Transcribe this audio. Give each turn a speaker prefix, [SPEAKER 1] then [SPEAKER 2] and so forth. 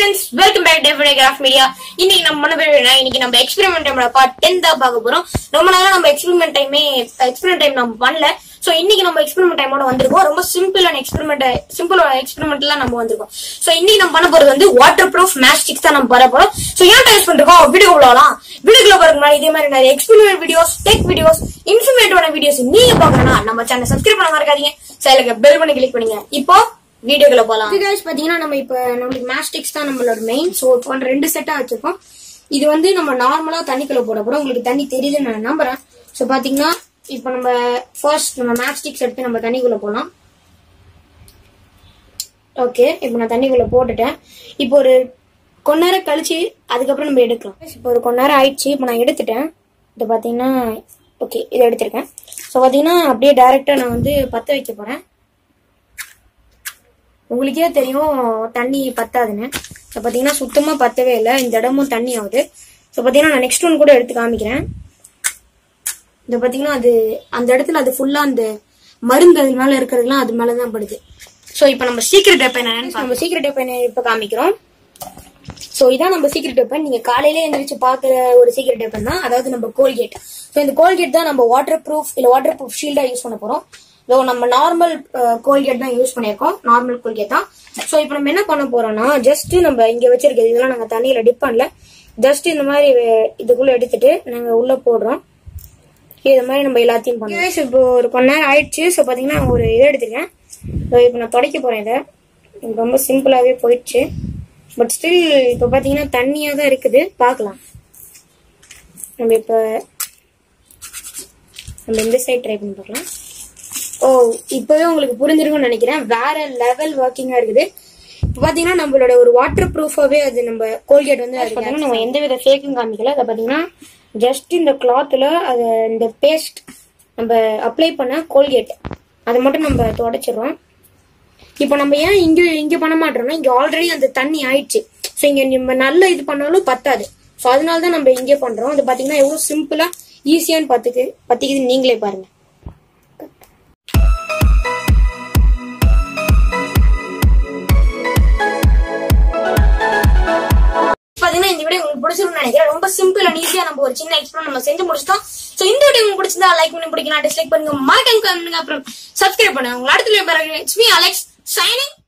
[SPEAKER 1] friends welcome back define craft media இன்னைக்கு நம்ம பண்ண போறோம்னா இன்னைக்கு நம்ம எக்ஸ்பெரிமெண்ட் டைமோட பார்ட் டென் தான் பார்க்க போறோம் ரொம்ப நாளா நம்ம எக்ஸ்பெரிமெண்ட் டைமே எக்ஸ்பெரிமெண்ட் டைம் நம்ம பண்ணல சோ இன்னைக்கு நம்ம எக்ஸ்பெரிமெண்ட் டைமோட வந்திருக்கோம் ரொம்ப சிம்பிளான எக்ஸ்பெரிமெண்ட் சிம்பிள் எக்ஸ்பெரிமெண்ட்லாம் நம்ம வந்திருக்கோம் சோ இன்னைக்கு நம்ம பண்ண போறது வந்து வாட்டர் ப்ரூஃப் மேஸ்டிக்ஸ் தான் நம்ம பண்ண போறோம் சோ ஏன் டைஸ் பண்ணிருக்கோம் வீடியோ உள்ளலாம் வீடியோக்குள்ள பாருங்க முன்னாடி இதே மாதிரி நிறைய எக்ஸ்பெரிமெண்ட் வீடியோஸ் டெக் வீடியோஸ் இன்ஃபர்மேட்டிவான வீடியோஸ் நீங்க பார்க்கணும்னா நம்ம சேனல் சப்ஸ்கிரைப் பண்ண மறக்காதீங்க சைடுல பெல் பண்ணி கிளிக் பண்ணுங்க இப்போ வீடியோக்குள்ள போலாம் இது guys பாத்தீங்கன்னா நம்ம இப்ப நம்மளுக்கு மேஸ்டிக்ஸ் தான் நம்மளோட மெயின் சோ இப்போ ரெண்டு செட்டா வச்சிருக்கோம் இது வந்து நம்ம நார்மலா தண்ணிக்குள்ள போட போறோம் உங்களுக்கு தண்ணி தெரியுதுன்னு நான் நம்புறேன் சோ பாத்தீங்கன்னா இப்போ நம்ம ஃபர்ஸ்ட் நம்ம மேஸ்டிக்ஸ் எடுத்து நம்ம தண்ணிக்குள்ள போலாம் ஓகே இப்போ நான் தண்ணிக்குள்ள போட்டுட்டேன் இப்போ ஒரு கொஞ்ச நேரம் கழிச்சு அதுக்கப்புறம் நம்ம எடுக்கலாம் இப்போ ஒரு கொஞ்ச நேரம் ஆயிடுச்சு இப்போ நான் எடுத்துட்டேன் இது பாத்தீங்கன்னா ஓகே இதை எடுத்திருக்கேன் ஸோ பாத்தீங்கன்னா அப்படியே டைரக்டா நான் வந்து பத்த வைக்க போறேன் உங்களுக்கே தெரியும் தண்ணி பத்தாதுன்னு ஸோ பார்த்தீங்கன்னா சுத்தமாக பத்தவே இல்லை இந்த இடமும் தண்ணி ஆகுது ஸோ பார்த்தீங்கன்னா நான் நெக்ஸ்ட் ஒன் கூட எடுத்து காமிக்கிறேன் இந்த பார்த்தீங்கன்னா அது அந்த இடத்துல அது ஃபுல்லாக அந்த மருந்து அது மேலே இருக்கிறதுலாம் அது மேலே தான் படுது ஸோ இப்போ நம்ம சீக்கிரட் வெப்பன் என்னன்னு நம்ம சீக்கிரட் வெப்பன் இப்போ காமிக்கிறோம் ஸோ இதான் நம்ம சீக்ரெட் வெப்பன் நீங்க காலையில எந்திரிச்சு பாக்குற ஒரு சீக்ரெட் வெப்பன் தான் அதாவது நம்ம கோல்கேட் ஸோ இந்த கோல்கேட் தான் நம்ம வாட்டர் ப்ரூஃப் இல்ல வாட்டர் ப்ரூஃப் ஷீல்டா யூஸ் பண்ண போறோம் ஸோ நம்ம நார்மல் கோல்கேட் தான் யூஸ் பண்ணியிருக்கோம் நார்மல் கோல்கேட் தான் ஸோ இப்போ நம்ம என்ன பண்ண போறோம்னா ஜஸ்ட் நம்ம இங்க வச்சிருக்கிறது இதெல்லாம் நாங்க தண்ணியில டிப் பண்ணல ஜஸ்ட் இந்த மாதிரி வே- இதுக்குள்ள எடுத்துட்டு நாங்க உள்ள போடுறோம் இது மாதிரி நம்ம எல்லாத்தையும் பண்ணுவோம் இப்போ ஒரு கொஞ்ச நேரம் ஆயிடுச்சு ஸோ பாத்தீங்கன்னா நான் ஒரு இதை எடுத்துருக்கேன் ஸோ இப்போ நான் துடைக்க போறேன் இதை இது ரொம்ப சிம்பிளாவே போயிடுச்சு பட் ஸ்டில் இப்போ பாத்தீங்கன்னா தண்ணியா தான் இருக்குது பார்க்கலாம் நம்ம இப்போ நம்ம இந்த சைடு ட்ரை பண்ணி பார்க்கலாம் ஓ இப்பவே உங்களுக்கு புரிஞ்சிருக்கும்னு நினைக்கிறேன் வேற லெவல் ஒர்க்கிங்கா இருக்குது இப்போ பாத்தீங்கன்னா நம்மளோட ஒரு வாட்டர் ப்ரூஃபாவே அது நம்ம கோல்கேட் வந்து அது பாத்தீங்கன்னா நம்ம எந்த வித ஃபேக்கும் காமிக்கல அதை பாத்தீங்கன்னா ஜஸ்ட் இந்த கிளாத்ல அது இந்த பேஸ்ட் நம்ம அப்ளை பண்ண கோல்கேட் அதை மட்டும் நம்ம தொடச்சிடுறோம் இப்போ நம்ம ஏன் இங்க இங்க பண்ண மாட்டோம்னா இங்க ஆல்ரெடி அந்த தண்ணி ஆயிடுச்சு ஸோ இங்க நம்ம நல்ல இது பண்ணாலும் பத்தாது ஸோ அதனால தான் நம்ம இங்கே பண்றோம் அது பாத்தீங்கன்னா எவ்வளவு சிம்பிளா ஈஸியான்னு பார்த்துக்கு பத்திக்குது நீங்களே பாருங்க பாத்தீங்கன்னா இந்த வீடியோ உங்களுக்கு பிடிச்சிருக்கும்னு நினைக்கிறேன் ரொம்ப சிம்பிள் அண்ட் ஈஸியா நம்ம ஒரு சின்ன எக்ஸ்பிளன் நம்ம செஞ்சு முடிச்சிட்டோம் சோ இந்த வீடியோ உங்களுக்கு பிடிச்சிருந்தா லைக் பண்ணி பிடிக்கலாம் டிஸ்லைக் பண்ணுங்க மறக்காம பண்ணுங்க அப்புறம் சப்ஸ்கிரைப் பண்ணுங்க உங்க அடுத்த வீடியோ பாருங்க இட்ஸ் மீ அலெக்ஸ் சைனிங்